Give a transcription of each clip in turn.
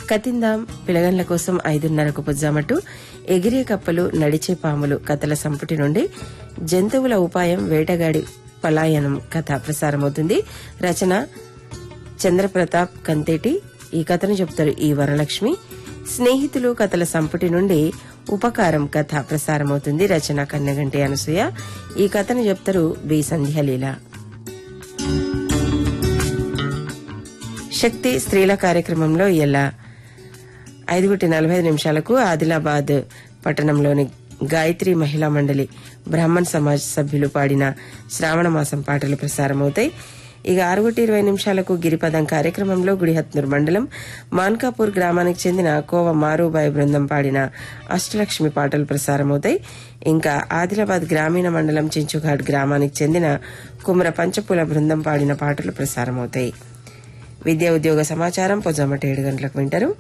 కతిందాం పిలగన్ల కోసం ఐదున్నరకు పుజ్జామట్టు ఎగిరే కప్పలు నడిచే పాములు కథల సంపుటి నుండి జంతువుల ఉపాయం వేటగాడి పలాయనం కథ ప్రసారమవుతుంది రచన చంద్రప్రతాప్ కంతేటి ఈ కథను చెప్తారు ఈ వరలక్ష్మి స్నేహితులు కథల సంపుటి నుండి ఉపకారం కథ ప్రసారమవుతుంది రచన కన్నెగంటి అనసూయ ఈ కథను చెప్తారు బి సంధ్యాలీల శక్తి స్త్రీల కార్యక్రమంలో ఇలా ఐదుగుటి నలభై ఐదు నిమిషాలకు ఆదిలాబాద్ పట్టణంలోని గాయత్రి మహిళా మండలి బ్రాహ్మణ్ సమాజ్ సభ్యులు పాడిన శ్రావణ మాసం పాటలు ప్రసారమవుతాయి ఇక ఆరుగుటి ఇరవై నిమిషాలకు గిరిపదం కార్యక్రమంలో గుడిహత్నూర్ మండలం మాన్కాపూర్ గ్రామానికి చెందిన కోవ మారుబాయి బృందం పాడిన అష్టలక్ష్మి పాటలు ప్రసారమవుతాయి ఇంకా ఆదిలాబాద్ గ్రామీణ మండలం చించుఘాట్ గ్రామానికి చెందిన కుమర పంచపుల బృందం పాడిన పాటలు ప్రసారమవుతాయి విద్యా ఉద్యోగ సమాచారం పొజామట ఏడు గంటలకు వింటారు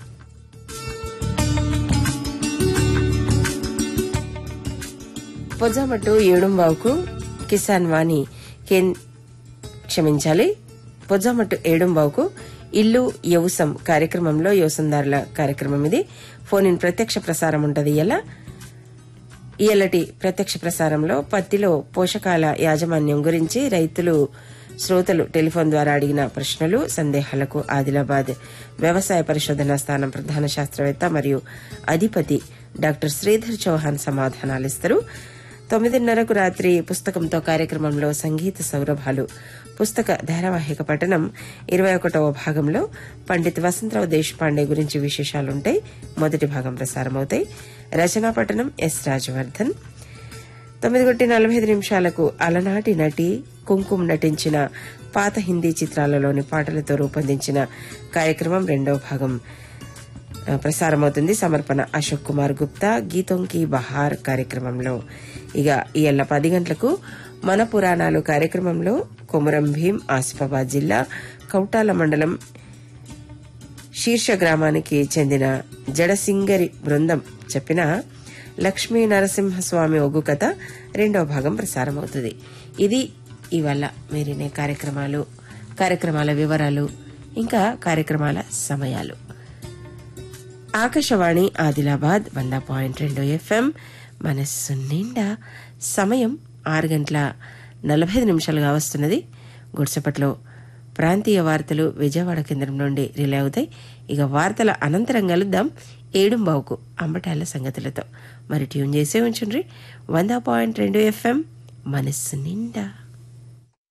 పొజామట్టు ఏడుంబావుకు కిసాన్ వాణి కేన్ క్షమించాలి పొజామట్టు ఏడుంబావుకు ఇల్లు యవసం కార్యక్రమంలో యోసందారుల కార్యక్రమం ఇది ఫోన్ ఇన్ ప్రత్యక్ష ప్రసారం ఉంటది ఇలా ఇయలటి ప్రత్యక్ష ప్రసారంలో పత్తిలో పోషకాల యాజమాన్యం గురించి రైతులు శ్రోతలు టెలిఫోన్ ద్వారా అడిగిన ప్రశ్నలు సందేహాలకు ఆదిలాబాద్ వ్యవసాయ పరిశోధనా స్థానం ప్రధాన శాస్త్రవేత్త మరియు అధిపతి డాక్టర్ శ్రీధర్ చౌహాన్ సమాధానాలిస్తారు తొమ్మిదిన్నరకు రాత్రి పుస్తకంతో కార్యక్రమంలో సంగీత సౌరభాలు పుస్తక ధారావాహిక పఠనం ఇరవై ఒకటవ భాగంలో పండిత్ వసంతరావు దేశపాండే గురించి విశేషాలుంటాయి మొదటి భాగం ప్రసారమవుతాయి రచనా పఠనం ఎస్ రాజవర్ధన్ తొమ్మిది కొట్టి నలభై ఐదు నిమిషాలకు అలనాటి నటి కుంకుమ్ నటించిన పాత హిందీ చిత్రాలలోని పాటలతో రూపొందించిన కార్యక్రమం రెండవ భాగం ఆ, ప్రసారమవుతుంది సమర్పణ అశోక్ కుమార్ గుప్తా గీతం కి బహార్ కార్యక్రమంలో ఇక ఇయల్ల పది గంటలకు మన పురాణాలు కార్యక్రమంలో కొమురం భీం ఆసిఫాబాద్ జిల్లా కౌటాల మండలం శీర్ష గ్రామానికి చెందిన జడసింగరి బృందం చెప్పిన లక్ష్మీ నరసింహస్వామి ఒగ్గు కథ రెండవ భాగం ప్రసారమవుతుంది ఇది ఇవాళ మీరినే కార్యక్రమాలు కార్యక్రమాల వివరాలు ఇంకా కార్యక్రమాల సమయాలు ఆకాశవాణి ఆదిలాబాద్ వంద పాయింట్ రెండు ఎఫ్ఎం మనస్సు నిండా సమయం ఆరు గంటల నలభై ఐదు నిమిషాలుగా వస్తున్నది గుడిసెపట్లో ప్రాంతీయ వార్తలు విజయవాడ కేంద్రం నుండి రిలే అవుతాయి ఇక వార్తల అనంతరం కలుద్దాం ఏడుంబావుకు అంబటాల సంగతులతో మరి ట్యూన్ చేసే ఉంచుండ్రి వంద పాయింట్ రెండు ఎఫ్ఎం మనస్సు నిండా